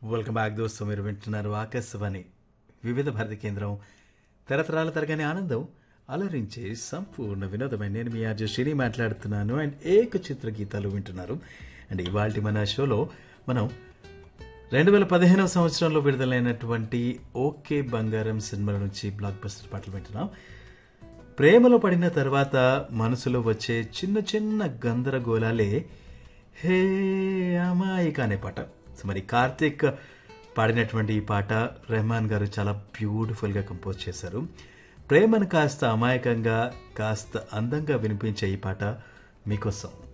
welcome back దోస్తు మీరు వింటున్నారు ఆకాశవాణి వివిధ భారతి కేంద్రం తరతరాల తరగని ఆనందం అలరించే సంపూర్ణ వినోదమైన నేను మీ ఆర్జే శ్రీని మాట్లాడుతున్నాను అండ్ ఏక చిత్ర గీతాలు వింటున్నారు అండ్ ఇవాళ మన షోలో మనం రెండు వేల పదిహేనవ సంవత్సరంలో విడుదలైనటువంటి ఓకే బంగారం సినిమాల నుంచి బ్లాక్ బస్టర్ పాటలు వింటున్నాం ప్రేమలో పడిన తర్వాత మనసులో వచ్చే చిన్న చిన్న గందరగోళాలే హే అమాయిక అనే పాట సో మరి కార్తీక్ పాడినటువంటి ఈ పాట రెహమాన్ గారు చాలా బ్యూటిఫుల్గా కంపోజ్ చేశారు ప్రేమను కాస్త అమాయకంగా కాస్త అందంగా వినిపించే ఈ పాట మీకోసం